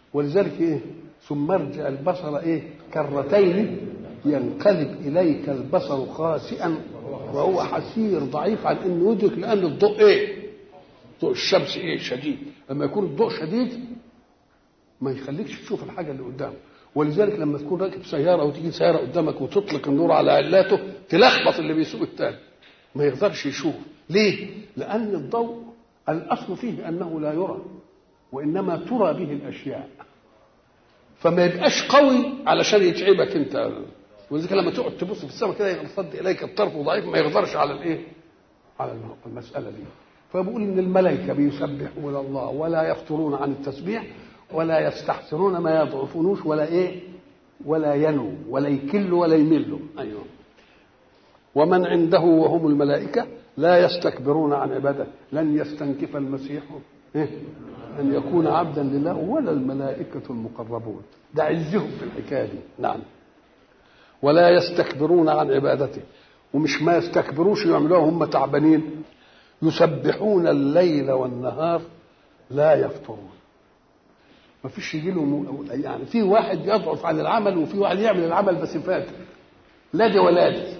ولذلك ايه ثم ارجع البصر ايه كرتين ينقلب اليك البصر خاسئا وهو حسير ضعيف عن انه يدرك لان الضوء ايه ضوء الشمس ايه شديد لما يكون الضوء شديد ما يخليكش تشوف الحاجه اللي قدامك ولذلك لما تكون راكب سياره وتيجي سياره قدامك وتطلق النور على علاته تلخبط اللي بيسوق التاني ما يقدرش يشوف ليه لان الضوء الاصل فيه انه لا يرى وانما ترى به الاشياء فما يبقاش قوي علشان يتعبك انت ولذلك لما تقعد تبص في السماء كده يرتد اليك الطرف ضعيف ما يقدرش على الايه على المساله دي فبقول ان الملائكه بيسبحون الله ولا يفترون عن التسبيح ولا يستحسرون ما يضعفونوش ولا ايه ولا ينو ولا يكل ولا يمل ايوه ومن عنده وهم الملائكه لا يستكبرون عن عباده لن يستنكف المسيح إيه؟ ان يكون عبدا لله ولا الملائكه المقربون ده عزهم في الحكايه دي نعم ولا يستكبرون عن عبادته ومش ما يستكبروش يعملوها هم تعبانين يسبحون الليل والنهار لا يفترون ما فيش يجي له يعني في واحد يضعف عن العمل وفي واحد يعمل العمل بس فاتر لا دي ولا دي